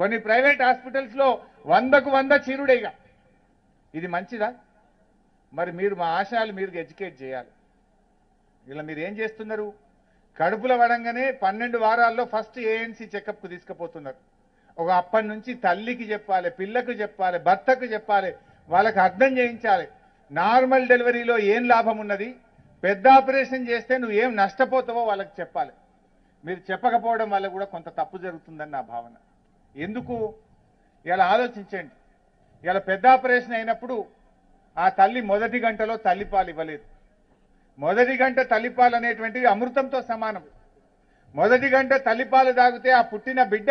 కొన్ని private hospitals లో వందకు వంద చీరుడేగా ఇది మంచిదా మరి మీరు మా ఆశయాలు మీరు ఎడ్యుకేట్ చేయాలి ఇలా మీరు ఏం చేస్తున్నారు కడుపుల పడంగానే పన్నెండు వారాల్లో ఫస్ట్ ఏఎన్సీ చెకప్కు తీసుకుపోతున్నారు ఒక అప్పటి నుంచి తల్లికి చెప్పాలి పిల్లకు చెప్పాలి భర్తకు చెప్పాలి వాళ్ళకి అర్థం చేయించాలి నార్మల్ డెలివరీలో ఏం లాభం ఉన్నది పెద్ద ఆపరేషన్ చేస్తే నువ్వు ఏం నష్టపోతావో వాళ్ళకి చెప్పాలి మీరు చెప్పకపోవడం వల్ల కూడా కొంత తప్పు జరుగుతుందని నా భావన ఎందుకు ఇలా ఆలోచించండి ఇలా పెద్ద ఆపరేషన్ అయినప్పుడు ఆ తల్లి మొదటి గంటలో తల్లిపాలు ఇవ్వలేదు మొదటి గంట తల్లిపాలు అనేటువంటివి అమృతంతో సమానం మొదటి గంట తల్లిపాలు తాగితే ఆ పుట్టిన బిడ్డ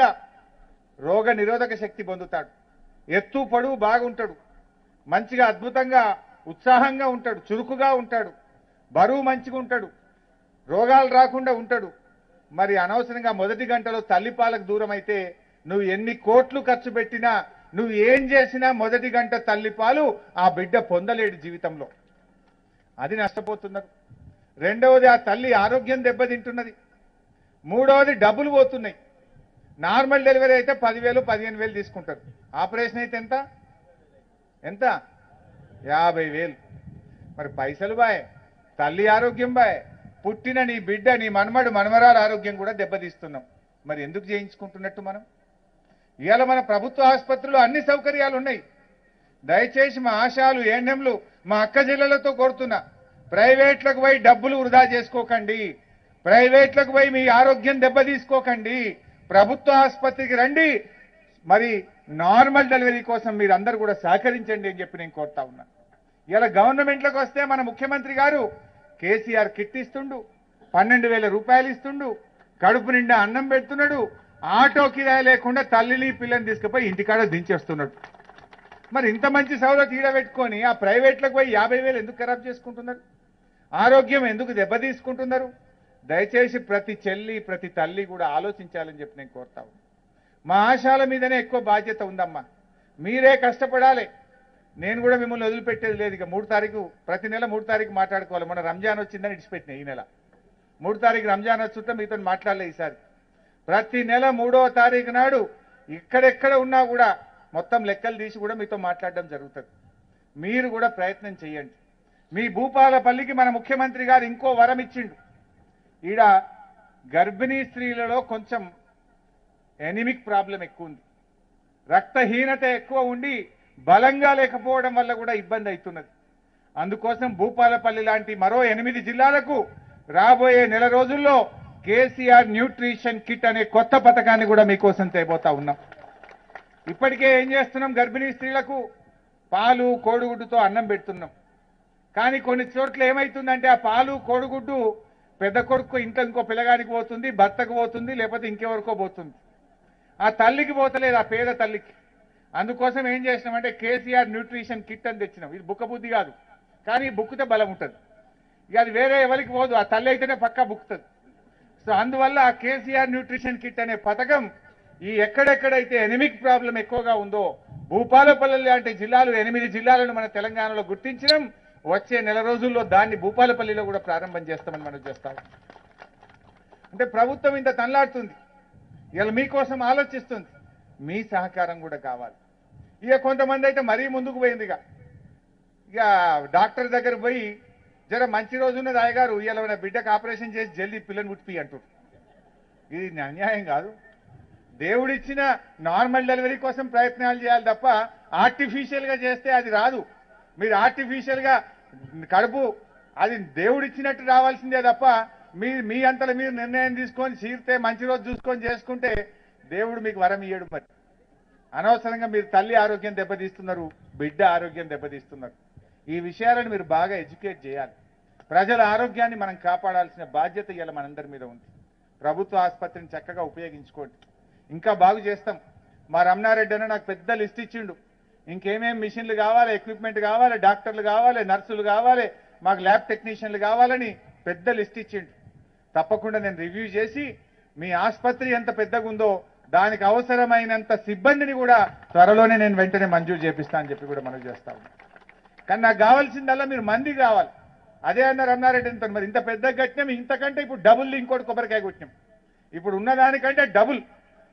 రోగ నిరోధక శక్తి పొందుతాడు ఎత్తు పొడువు బాగుంటాడు మంచిగా అద్భుతంగా ఉత్సాహంగా ఉంటాడు చురుకుగా ఉంటాడు బరువు మంచిగా ఉంటాడు రోగాలు రాకుండా ఉంటాడు మరి అనవసరంగా మొదటి గంటలో తల్లిపాలకు దూరం అయితే నువ్వు ఎన్ని కోట్లు ఖర్చు పెట్టినా నువ్వు ఏం చేసినా మొదటి గంట తల్లిపాలు ఆ బిడ్డ పొందలేడు జీవితంలో అది నష్టపోతున్నారు రెండవది ఆ తల్లి ఆరోగ్యం దెబ్బతింటున్నది మూడవది డబ్బులు పోతున్నాయి నార్మల్ డెలివరీ అయితే పదివేలు పదిహేను వేలు తీసుకుంటారు ఆపరేషన్ అయితే ఎంత ఎంత యాభై వేలు మరి పైసలు బాయ్ తల్లి ఆరోగ్యం బాయ్ పుట్టిన నీ బిడ్డ నీ మనమడు మనమరాల ఆరోగ్యం కూడా దెబ్బతీస్తున్నాం మరి ఎందుకు చేయించుకుంటున్నట్టు మనం ఇవాళ మన ప్రభుత్వ ఆసుపత్రిలో అన్ని సౌకర్యాలు ఉన్నాయి దయచేసి మా ఆశాలు ఏఎన్ఎంలు మా అక్క జిల్లలతో కోరుతున్నా ప్రైవేట్లకు పోయి డబ్బులు వృధా చేసుకోకండి ప్రైవేట్లకు పోయి మీ ఆరోగ్యం దెబ్బతీసుకోకండి ప్రభుత్వ ఆసుపత్రికి రండి మరి నార్మల్ డెలివరీ కోసం మీరు అందరు కూడా సహకరించండి అని చెప్పి నేను కోరుతా ఉన్నా ఇలా గవర్నమెంట్లకు వస్తే మన ముఖ్యమంత్రి గారు కేసీఆర్ కిట్ ఇస్తుండు పన్నెండు వేల రూపాయలు ఇస్తుండు కడుపు నిండా అన్నం పెడుతున్నాడు ఆటో కిరాయి లేకుండా తల్లిని పిల్లని తీసుకుపోయి ఇంటికాడ దించేస్తున్నాడు మరి ఇంత మంచి సౌలభ్యం ఈడబెట్టుకొని ఆ ప్రైవేట్లకు పోయి యాభై వేలు ఎందుకు ఖరాబ్ చేసుకుంటున్నారు ఆరోగ్యం ఎందుకు దెబ్బతీసుకుంటున్నారు దయచేసి ప్రతి చెల్లి ప్రతి తల్లి కూడా ఆలోచించాలని చెప్పి నేను కోరుతా ఉన్నాను. మా ఆశాల మీదనే ఎక్కువ బాధ్యత ఉందమ్మా మీరే కష్టపడాలి నేను కూడా మిమ్మల్ని వదిలిపెట్టేది లేదు ఇక మూడు తారీఖు ప్రతి నెల మూడు తారీఖు మాట్లాడుకోవాలి మన రంజాన్ వచ్చిందని ఇడిచిపెట్టిన ఈ నెల మూడు తారీఖు రంజాన్ వచ్చుంటే మీతో మాట్లాడలే ఈసారి ప్రతి నెల మూడవ తారీఖు నాడు ఇక్కడెక్కడ ఉన్నా కూడా మొత్తం లెక్కలు తీసి కూడా మీతో మాట్లాడడం జరుగుతుంది మీరు కూడా ప్రయత్నం చేయండి మీ భూపాలపల్లికి మన ముఖ్యమంత్రి గారు ఇంకో వరం ఇచ్చిండు ఈడ గర్భిణీ స్త్రీలలో కొంచెం ఎనిమిక్ ప్రాబ్లం ఎక్కువ ఉంది రక్తహీనత ఎక్కువ ఉండి బలంగా లేకపోవడం వల్ల కూడా ఇబ్బంది అవుతున్నది అందుకోసం భూపాలపల్లి లాంటి మరో ఎనిమిది జిల్లాలకు రాబోయే నెల రోజుల్లో కేసీఆర్ న్యూట్రిషన్ కిట్ అనే కొత్త పథకాన్ని కూడా మీకోసం తేబోతా ఉన్నాం ఇప్పటికే ఏం చేస్తున్నాం గర్భిణీ స్త్రీలకు పాలు కోడిగుడ్డుతో అన్నం పెడుతున్నాం కానీ కొన్ని చోట్ల ఏమైతుందంటే ఆ పాలు కోడిగుడ్డు పెద్ద కొడుకు ఇంట్లో ఇంకో పిల్లగానికి పోతుంది భర్తకు పోతుంది లేకపోతే ఇంకెవరికో పోతుంది ఆ తల్లికి పోతలేదు ఆ పేద తల్లికి అందుకోసం ఏం చేసినామంటే కేసీఆర్ న్యూట్రిషన్ కిట్ అని తెచ్చినాం ఇది బుక్క బుద్ధి కాదు కానీ బుక్కితే బలం ఉంటుంది ఇక అది వేరే ఎవరికి పోదు ఆ తల్లి అయితేనే పక్కా బుక్కుతుంది సో అందువల్ల ఆ కేసీఆర్ న్యూట్రిషన్ కిట్ అనే పథకం ఈ ఎక్కడెక్కడైతే ఎనిమిక్ ప్రాబ్లం ఎక్కువగా ఉందో భూపాలపల్లి లాంటి జిల్లాలు ఎనిమిది జిల్లాలను మన తెలంగాణలో గుర్తించడం వచ్చే నెల రోజుల్లో దాన్ని భూపాలపల్లిలో కూడా ప్రారంభం చేస్తామని మనం చేస్తాం అంటే ప్రభుత్వం ఇంత తనలాడుతుంది ఇలా మీకోసం ఆలోచిస్తుంది మీ సహకారం కూడా కావాలి ఇక కొంతమంది అయితే మరీ ముందుకు పోయింది ఇక ఇక డాక్టర్ దగ్గర పోయి జర మంచి రోజు ఉన్నది అయ్యగారు ఇవాళ మన బిడ్డకు ఆపరేషన్ చేసి జల్దీ పిల్లని పుట్టిపి అంటారు ఇది అన్యాయం కాదు దేవుడిచ్చిన నార్మల్ డెలివరీ కోసం ప్రయత్నాలు చేయాలి తప్ప ఆర్టిఫిషియల్ గా చేస్తే అది రాదు మీరు ఆర్టిఫిషియల్ గా కడుపు అది దేవుడిచ్చినట్టు రావాల్సిందే తప్ప మీ మీ అంతలో మీరు నిర్ణయం తీసుకొని చీరితే మంచి రోజు చూసుకొని చేసుకుంటే దేవుడు మీకు వరం ఇయ్యడు మరి అనవసరంగా మీరు తల్లి ఆరోగ్యం దెబ్బతీస్తున్నారు బిడ్డ ఆరోగ్యం దెబ్బతీస్తున్నారు ఈ విషయాలను మీరు బాగా ఎడ్యుకేట్ చేయాలి ప్రజల ఆరోగ్యాన్ని మనం కాపాడాల్సిన బాధ్యత ఇవాళ మనందరి మీద ఉంది ప్రభుత్వ ఆసుపత్రిని చక్కగా ఉపయోగించుకోండి ఇంకా బాగు చేస్తాం మా రమణారెడ్డి అన్న నాకు పెద్ద లిస్ట్ ఇచ్చిండు ఇంకేమేం మిషన్లు కావాలి ఎక్విప్మెంట్ కావాలి డాక్టర్లు కావాలి నర్సులు కావాలి మాకు ల్యాబ్ టెక్నీషియన్లు కావాలని పెద్ద లిస్ట్ ఇచ్చిండు తప్పకుండా నేను రివ్యూ చేసి మీ ఆసుపత్రి ఎంత పెద్దగా ఉందో దానికి అవసరమైనంత సిబ్బందిని కూడా త్వరలోనే నేను వెంటనే మంజూరు చేపిస్తా అని చెప్పి కూడా మనం చేస్తాము కానీ నాకు కావాల్సిందల్లా మీరు మంది కావాలి అదే అన్నారు అన్నారెడ్డి అంత మరి ఇంత పెద్ద కట్టినాం ఇంతకంటే ఇప్పుడు డబుల్ ఇంకోటి కొబ్బరికాయ కొట్టినాం ఇప్పుడు ఉన్నదానికంటే డబుల్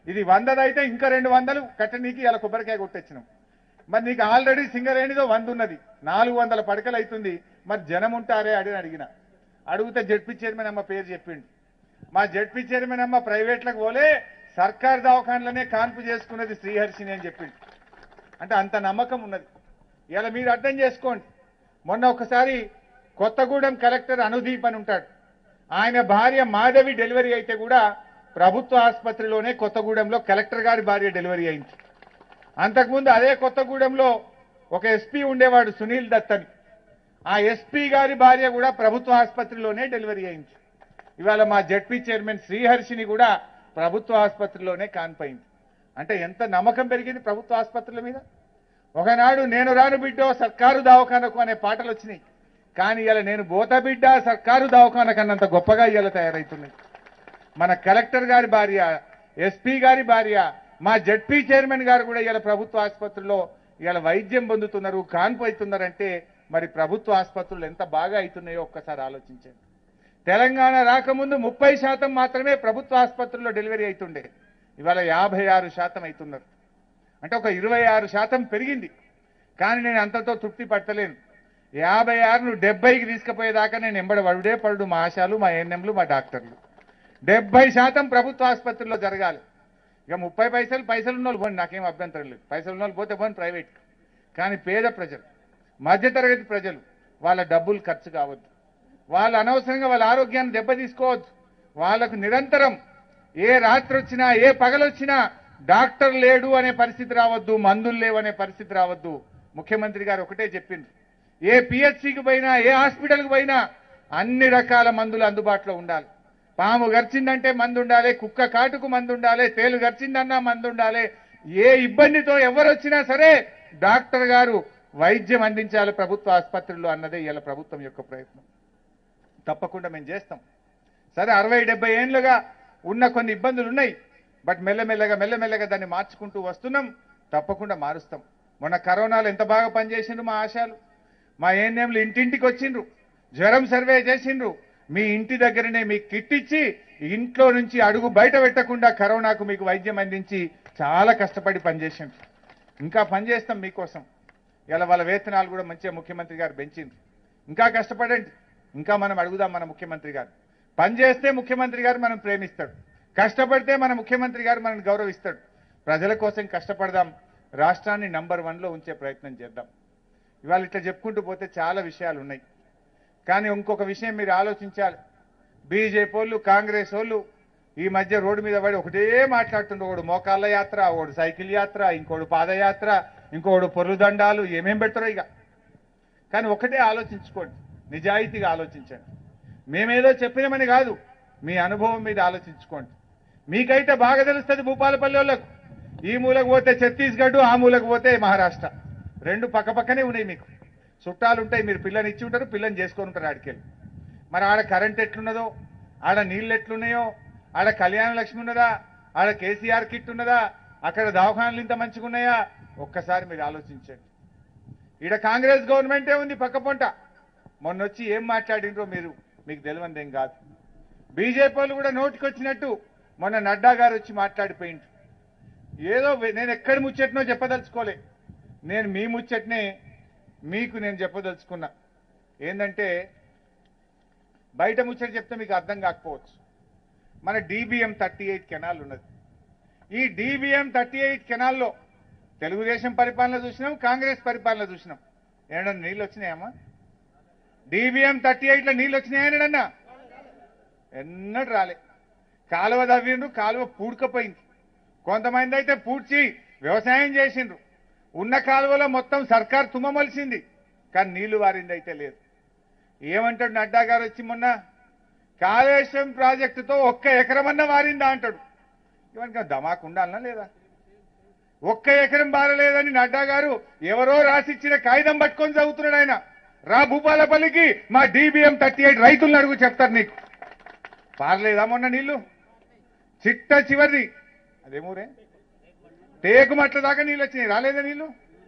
ఇది వందదైతే ఇంకా రెండు వందలు కట్టనీకి ఇలా కొబ్బరికాయ కొట్టొచ్చినాం మరి నీకు ఆల్రెడీ సింగరేణిదో వంద ఉన్నది నాలుగు వందల పడకలు అవుతుంది మరి జనం ఉంటారే అని అడిగిన అడిగితే జడ్పీ చైర్మన్ అమ్మ పేరు చెప్పిండు మా జడ్పీ చైర్మన్ అమ్మ ప్రైవేట్లకు పోలే సర్కార్ దవాఖాన్లనే కాన్పు చేసుకున్నది శ్రీహర్షిని అని చెప్పిండు అంటే అంత నమ్మకం ఉన్నది ఇలా మీరు అర్థం చేసుకోండి మొన్న ఒకసారి కొత్తగూడెం కలెక్టర్ అనుదీప్ అని ఉంటాడు ఆయన భార్య మాధవి డెలివరీ అయితే కూడా ప్రభుత్వ ఆసుపత్రిలోనే కొత్తగూడెంలో కలెక్టర్ గారి భార్య డెలివరీ అయింది అంతకుముందు అదే కొత్తగూడెంలో ఒక ఎస్పీ ఉండేవాడు సునీల్ దత్ అని ఆ ఎస్పీ గారి భార్య కూడా ప్రభుత్వ ఆసుపత్రిలోనే డెలివరీ అయింది ఇవాళ మా జడ్పీ చైర్మన్ శ్రీహర్షిని కూడా ప్రభుత్వ ఆసుపత్రిలోనే కాన్పయింది అంటే ఎంత నమ్మకం పెరిగింది ప్రభుత్వ ఆసుపత్రుల మీద ఒకనాడు నేను రాను బిడ్డో సర్కారు దవాఖానకు అనే పాటలు వచ్చినాయి కానీ ఇలా నేను బోత బిడ్డ సర్కారు దవాఖాన కన్నంత గొప్పగా ఇలా తయారవుతున్నాయి మన కలెక్టర్ గారి భార్య ఎస్పీ గారి భార్య మా జడ్పీ చైర్మన్ గారు కూడా ఇలా ప్రభుత్వ ఆసుపత్రుల్లో ఇలా వైద్యం పొందుతున్నారు కాన్పు అవుతున్నారంటే మరి ప్రభుత్వ ఆసుపత్రులు ఎంత బాగా అవుతున్నాయో ఒక్కసారి ఆలోచించండి తెలంగాణ రాకముందు ముప్పై శాతం మాత్రమే ప్రభుత్వ ఆసుపత్రుల్లో డెలివరీ అవుతుండే ఇవాళ యాభై ఆరు శాతం అవుతున్నారు అంటే ఒక ఇరవై ఆరు శాతం పెరిగింది కానీ నేను అంతతో తృప్తి పట్టలేను యాభై ఆరును డెబ్బైకి తీసుకుపోయేదాకా నేను ఎంబడి వడుడే పడు మా ఆశాలు మా ఎన్ఎంలు మా డాక్టర్లు డెబ్బై శాతం ప్రభుత్వ ఆసుపత్రిలో జరగాలి ఇక ముప్పై పైసలు పైసలు ఉన్న వాళ్ళు పోండి నాకేం అభ్యంతరం లేదు పైసలు ఉన్న వాళ్ళు పోతే పోని ప్రైవేట్ కానీ పేద ప్రజలు మధ్యతరగతి ప్రజలు వాళ్ళ డబ్బులు ఖర్చు కావద్దు వాళ్ళు అనవసరంగా వాళ్ళ ఆరోగ్యాన్ని దెబ్బతీసుకోవద్దు వాళ్ళకు నిరంతరం ఏ రాత్రి వచ్చినా ఏ పగలొచ్చినా డాక్టర్ లేడు అనే పరిస్థితి రావద్దు మందులు లేవనే పరిస్థితి రావద్దు ముఖ్యమంత్రి గారు ఒకటే చెప్పింది ఏ పిహెచ్సికి పోయినా ఏ హాస్పిటల్కి పోయినా అన్ని రకాల మందులు అందుబాటులో ఉండాలి పాము గరిచిందంటే మందు ఉండాలి కుక్క కాటుకు మందు ఉండాలి తేలు గరిచిందన్నా మందు ఉండాలి ఏ ఇబ్బందితో ఎవరు వచ్చినా సరే డాక్టర్ గారు వైద్యం అందించాలి ప్రభుత్వ ఆసుపత్రుల్లో అన్నదే ఇలా ప్రభుత్వం యొక్క ప్రయత్నం తప్పకుండా మేము చేస్తాం సరే అరవై డెబ్బై ఏళ్ళుగా ఉన్న కొన్ని ఇబ్బందులు ఉన్నాయి బట్ మెల్లమెల్లగా మెల్లమెల్లగా దాన్ని మార్చుకుంటూ వస్తున్నాం తప్పకుండా మారుస్తాం మొన్న కరోనాలో ఎంత బాగా పనిచేసిండ్రు మా ఆశాలు మా ఏఎన్ఎంలు ఇంటింటికి వచ్చిండ్రు జ్వరం సర్వే చేసిండ్రు మీ ఇంటి దగ్గరనే మీకు కిట్ ఇచ్చి ఇంట్లో నుంచి అడుగు బయట పెట్టకుండా కరోనాకు మీకు వైద్యం అందించి చాలా కష్టపడి పనిచేసిండ్రు ఇంకా పనిచేస్తాం మీకోసం ఇలా వాళ్ళ వేతనాలు కూడా మంచిగా ముఖ్యమంత్రి గారు పెంచింది ఇంకా కష్టపడండి ఇంకా మనం అడుగుదాం మన ముఖ్యమంత్రి గారు పని చేస్తే ముఖ్యమంత్రి గారు మనం ప్రేమిస్తాడు కష్టపడితే మన ముఖ్యమంత్రి గారు మనల్ని గౌరవిస్తాడు ప్రజల కోసం కష్టపడదాం రాష్ట్రాన్ని నంబర్ వన్లో ఉంచే ప్రయత్నం చేద్దాం ఇవాళ ఇట్లా చెప్పుకుంటూ పోతే చాలా విషయాలు ఉన్నాయి కానీ ఇంకొక విషయం మీరు ఆలోచించాలి బీజేపీ వాళ్ళు కాంగ్రెస్ వాళ్ళు ఈ మధ్య రోడ్డు మీద పడి ఒకటే మాట్లాడుతుండ్రు ఒకడు మోకాళ్ళ యాత్ర ఒకడు సైకిల్ యాత్ర ఇంకోడు పాదయాత్ర ఇంకోడు పొర్రుదండాలు ఏమేం పెడతారో ఇక కానీ ఒకటే ఆలోచించుకోండి నిజాయితీగా ఆలోచించండి మేమేదో చెప్పినామని కాదు మీ అనుభవం మీద ఆలోచించుకోండి మీకైతే బాగా తెలుస్తుంది భూపాలపల్లి వాళ్ళకు ఈ మూలకు పోతే ఛత్తీస్గఢ్ ఆ మూలకు పోతే మహారాష్ట్ర రెండు పక్కపక్కనే ఉన్నాయి మీకు చుట్టాలు ఉంటాయి మీరు పిల్లని ఇచ్చి ఉంటారు పిల్లని చేసుకొని ఉంటారు ఆడికెళ్ళి మరి ఆడ కరెంట్ ఎట్లున్నదో ఆడ నీళ్ళు ఎట్లున్నాయో ఆడ కళ్యాణ లక్ష్మి ఉన్నదా ఆడ కేసీఆర్ కిట్ ఉన్నదా అక్కడ దవాఖానలు ఇంత మంచిగా ఉన్నాయా ఒక్కసారి మీరు ఆలోచించండి ఈడ కాంగ్రెస్ గవర్నమెంటే ఉంది పక్క పొంట మొన్న వచ్చి ఏం మాట్లాడిండ్రో మీరు మీకు తెలియందేం కాదు బీజేపీ వాళ్ళు కూడా నోటికి వచ్చినట్టు మొన్న నడ్డా గారు వచ్చి మాట్లాడిపోయిండు ఏదో వె- నేను ఎక్కడి ముచ్చట్నో చెప్పదలుచుకోలే నేను మీ ముచ్చట్నే మీకు నేను చెప్పదలుచుకున్నా ఏంటంటే బయట ముచ్చట చెప్తే మీకు అర్థం కాకపోవచ్చు మన డీబీఎం థర్టీ ఎయిట్ కెనాల్ ఉన్నది ఈ డీబీఎం థర్టీ ఎయిట్ కెనాల్లో తెలుగుదేశం పరిపాలన చూసినాం కాంగ్రెస్ పరిపాలన చూసినాం ఏమన్నా నీళ్ళు వచ్చినాయమ్మా డీబీఎం థర్టీ ఎయిట్లో నీళ్ళు వచ్చినాయనడన్నా ఎన్నడూ రాలే కాలువ తవ్విండ్రు కాలువ పూడుకపోయింది కొంతమంది అయితే పూడ్చి వ్యవసాయం చేసిండ్రు ఉన్న కాలువలో మొత్తం సర్కార్ తుమ్మమలిసింది కానీ నీళ్లు వారింది అయితే లేదు ఏమంటాడు నడ్డా గారు వచ్చి మొన్న కాళేశ్వరం ప్రాజెక్టుతో ఒక్క ఎకరమన్నా వారిందా అంటాడు ఇవన్నీ దమాకు ఉండాలనా లేదా ఒక్క ఎకరం బారలేదని నడ్డా గారు ఎవరో రాసిచ్చిన కాగితం పట్టుకొని చదువుతున్నాడు ఆయన రా భూపాలపల్లికి మా డీబీఎం థర్టీ ఎయిట్ రైతులను అడుగు చెప్తారు నీకు పారలేదా మొన్న నీళ్లు చిట్ట చివరిది అదేమూరే టేకు మట్ల దాకా నీళ్ళు వచ్చినాయి రాలేదా నీళ్లు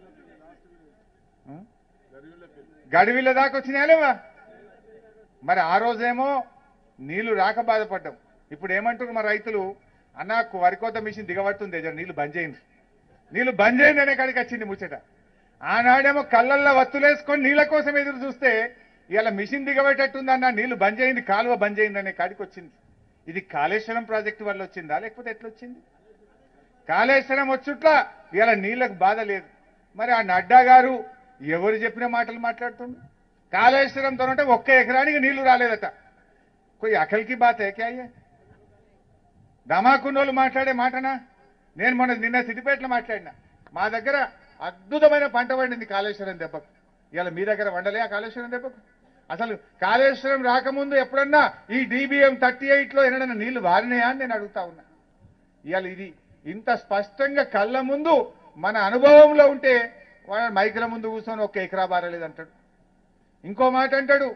గడివిళ్ళ దాకా వచ్చినాయా లేవా మరి ఆ రోజేమో నీళ్లు రాక బాధపడ్డాం ఇప్పుడు ఏమంటారు మా రైతులు అన్న వరికోత మిషన్ దిగబడుతుంది జర నీళ్లు బంద్ చేయండి నీళ్లు బంద్ చేయండి అనే కాడికి వచ్చింది ముచ్చట ఆనాడేమో కళ్ళల్లో వత్తులేసుకొని నీళ్ళ కోసం ఎదురు చూస్తే ఇలా మిషన్ దిగబెట్టేట్టుందన్న నీళ్లు బంద్ చేయింది కాలువ బంద్ చేయింది అనే కాడికి వచ్చింది ఇది కాళేశ్వరం ప్రాజెక్టు వల్ల వచ్చిందా లేకపోతే ఎట్లా వచ్చింది కాళేశ్వరం వచ్చుట్ల ఇలా నీళ్లకు బాధ లేదు మరి ఆ నడ్డా గారు ఎవరు చెప్పిన మాటలు మాట్లాడుతుండు కాళేశ్వరంతో అంటే ఒక్క ఎకరానికి నీళ్లు రాలేదట కొయి అఖల్కి బాత్ ఏకాయ్యే దమాకున్నోళ్ళు మాట్లాడే మాటనా నేను మొన్న నిన్న సిద్దిపేటలో మాట్లాడినా మా దగ్గర అద్భుతమైన పంట పండింది కాళేశ్వరం దెబ్బకు ఇవాళ మీ దగ్గర వండలే ఆ కాళేశ్వరం దెబ్బకు అసలు కాళేశ్వరం రాకముందు ఎప్పుడన్నా ఈ డీబీఎం థర్టీ ఎయిట్లో ఎన్నడన్నా నీళ్లు వారినాయా అని నేను అడుగుతా ఉన్నా ఇవాళ ఇది ఇంత స్పష్టంగా కళ్ళ ముందు మన అనుభవంలో ఉంటే వాడు మైకుల ముందు కూర్చొని ఒక్క ఎకరా బారలేదు అంటాడు ఇంకో మాట అంటాడు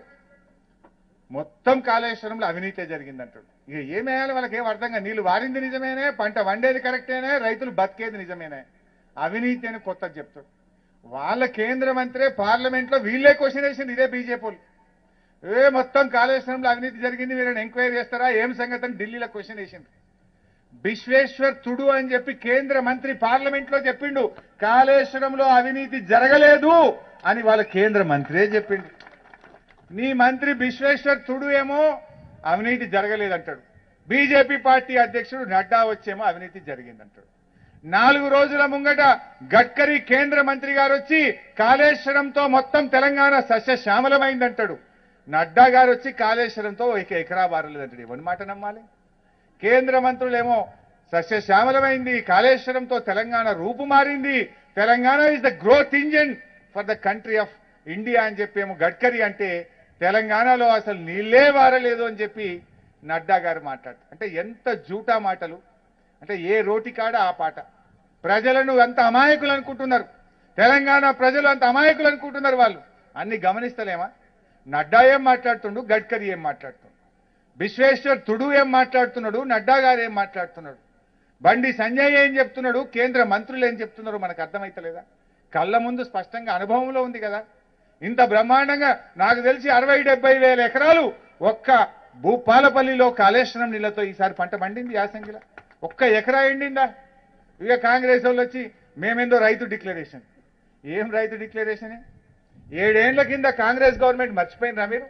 మొత్తం కాళేశ్వరంలో అవినీతే జరిగిందంటాడు ఇక ఏమేయాలి వాళ్ళకి ఏం అర్థంగా నీళ్లు వారింది నిజమేనే పంట వండేది కరెక్టేనే రైతులు బతికేది నిజమేనే అవినీతి అని కొత్త చెప్తాడు వాళ్ళ కేంద్ర మంత్రి పార్లమెంట్ లో వీళ్ళే క్వశ్చన్ వేసింది ఇదే బీజేపీ ఏ మొత్తం కాళేశ్వరంలో అవినీతి జరిగింది మీరు ఎంక్వైరీ చేస్తారా ఏం సంగతి అని ఢిల్లీలో క్వశ్చన్ వేసింది విశ్వేశ్వర్ తుడు అని చెప్పి కేంద్ర మంత్రి పార్లమెంట్ లో చెప్పిండు కాళేశ్వరంలో అవినీతి జరగలేదు అని వాళ్ళ కేంద్ర మంత్రే చెప్పిండు నీ మంత్రి విశ్వేశ్వర్ తుడు ఏమో అవినీతి జరగలేదంటాడు బీజేపీ పార్టీ అధ్యక్షుడు నడ్డా వచ్చేమో అవినీతి జరిగిందంటాడు నాలుగు రోజుల ముంగట గడ్కరీ కేంద్ర మంత్రి గారు వచ్చి కాళేశ్వరంతో మొత్తం తెలంగాణ సస్యశ్యామలమైందంటాడు నడ్డా గారు వచ్చి కాళేశ్వరంతో ఒక ఎకరా బారలేదంటాడు ఎవరి మాట నమ్మాలి కేంద్ర మంత్రులేమో సస్యశ్యామలమైంది కాళేశ్వరంతో తెలంగాణ రూపు మారింది Telangana is the growth engine for the country of India అని చెప్పేమో గడ్కరీ అంటే తెలంగాణలో అసలు నీళ్ళే వారలేదు అని చెప్పి నడ్డా గారు మాట్లాడు అంటే ఎంత జూటా మాటలు అంటే ఏ రోటి కాడ ఆ పాట ప్రజలను అంత అమాయకులు అనుకుంటున్నారు తెలంగాణ ప్రజలు అంత అమాయకులు అనుకుంటున్నారు వాళ్ళు అన్ని గమనిస్తలేమా నడ్డా ఏం మాట్లాడుతుండు గడ్కరీ ఏం మాట్లాడుతుండు విశ్వేశ్వర్ తుడు ఏం మాట్లాడుతున్నాడు నడ్డా గారు ఏం మాట్లాడుతున్నాడు బండి సంజయ్ ఏం చెప్తున్నాడు కేంద్ర మంత్రులు ఏం చెప్తున్నారు మనకు అర్థమైతలేదా కళ్ళ ముందు స్పష్టంగా అనుభవంలో ఉంది కదా ఇంత బ్రహ్మాండంగా నాకు తెలిసి అరవై డెబ్బై వేల ఎకరాలు ఒక్క భూపాలపల్లిలో కాళేశ్వరం నీళ్లతో ఈసారి పంట పండింది యాసంగిలో ఒక్క ఎకరా ఎండిందా ఇక కాంగ్రెస్ వాళ్ళు వచ్చి మేమేందో రైతు డిక్లరేషన్ ఏం రైతు డిక్లరేషన్ ఏడేండ్ల కింద కాంగ్రెస్ గవర్నమెంట్ మర్చిపోయినరా మీరు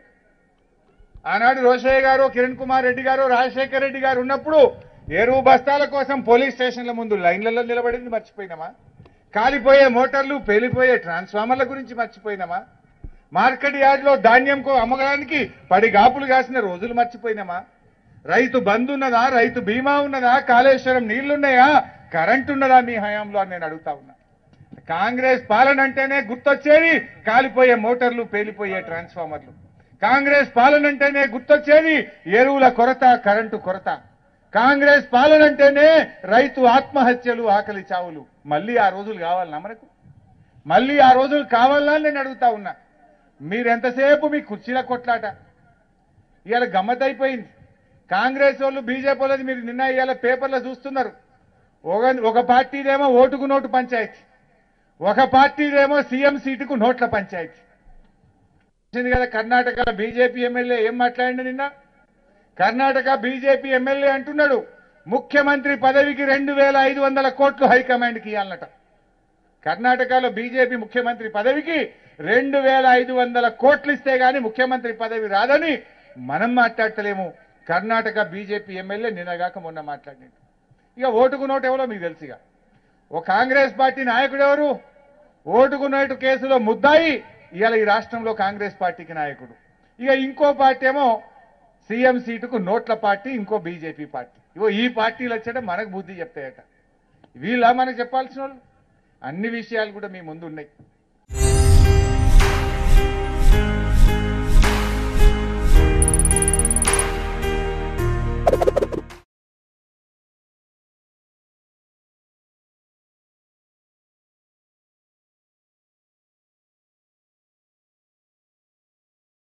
ఆనాడు రోషయ్య గారు కిరణ్ కుమార్ రెడ్డి గారు రాజశేఖర్ రెడ్డి గారు ఉన్నప్పుడు ఎరువు బస్తాల కోసం పోలీస్ స్టేషన్ల ముందు లైన్లలో నిలబడింది మర్చిపోయినామా కాలిపోయే మోటార్లు పేలిపోయే ట్రాన్స్ఫార్మర్ల గురించి మర్చిపోయినామా మార్కెట్ యార్డ్లో ధాన్యం కో- అమ్మడానికి పడి గాపులు కాసిన రోజులు మర్చిపోయినామా రైతు బంద్ ఉన్నదా రైతు బీమా ఉన్నదా కాళేశ్వరం నీళ్లున్నాయా కరెంట్ ఉన్నదా మీ హయాంలో అని నేను అడుగుతా ఉన్నా కాంగ్రెస్ పాలన అంటేనే గుర్తొచ్చేది కాలిపోయే మోటార్లు పేలిపోయే ట్రాన్స్ఫార్మర్లు కాంగ్రెస్ పాలన అంటేనే గుర్తొచ్చేది ఎరువుల కొరత కరెంటు కొరత కాంగ్రెస్ పాలన అంటేనే రైతు ఆత్మహత్యలు ఆకలి చావులు మళ్ళీ ఆ రోజులు కావాలన్నా మనకు మళ్ళీ ఆ రోజులు కావాలా అని నేను అడుగుతా ఉన్నా మీరెంతసేపు మీ కుర్చీల కొట్లాట ఇవాళ గమ్మత్ అయిపోయింది కాంగ్రెస్ వాళ్ళు బీజేపీ వాళ్ళది మీరు నిన్న ఇవాళ పేపర్లో చూస్తున్నారు ఒక ఒక పార్టీదేమో ఓటుకు నోటు పంచాయతీ ఒక పార్టీదేమో సీఎం సీటుకు నోట్ల పంచాయతీ వచ్చింది కదా కర్ణాటక బీజేపీ ఎమ్మెల్యే ఏం మాట్లాడిండు నిన్న కర్ణాటక బీజేపీ ఎమ్మెల్యే అంటున్నాడు ముఖ్యమంత్రి పదవికి రెండు వేల ఐదు వందల కోట్లు హైకమాండ్కి ఇవ్వాలన్నట కర్ణాటకలో బీజేపీ ముఖ్యమంత్రి పదవికి రెండు వేల ఐదు వందల కోట్లు ఇస్తే గాని ముఖ్యమంత్రి పదవి రాదని మనం మాట్లాడతలేము కర్ణాటక బీజేపీ ఎమ్మెల్యే నిన్నగాక మొన్న మాట్లాడినాడు ఇక ఓటుకు నోటు ఎవరో మీకు తెలుసు ఇక ఓ కాంగ్రెస్ పార్టీ నాయకుడు ఎవరు ఓటుకు నోటు కేసులో ముద్దాయి ఇవాళ ఈ రాష్ట్రంలో కాంగ్రెస్ పార్టీకి నాయకుడు ఇక ఇంకో పార్టీ ఏమో సీఎం సీటుకు నోట్ల పార్టీ ఇంకో బీజేపీ పార్టీ ఇగో ఈ పార్టీలు వచ్చాట మనకు బుద్ధి చెప్తాయట వీళ్ళ మనకు చెప్పాల్సిన వాళ్ళు అన్ని విషయాలు కూడా మీ ముందు ఉన్నాయి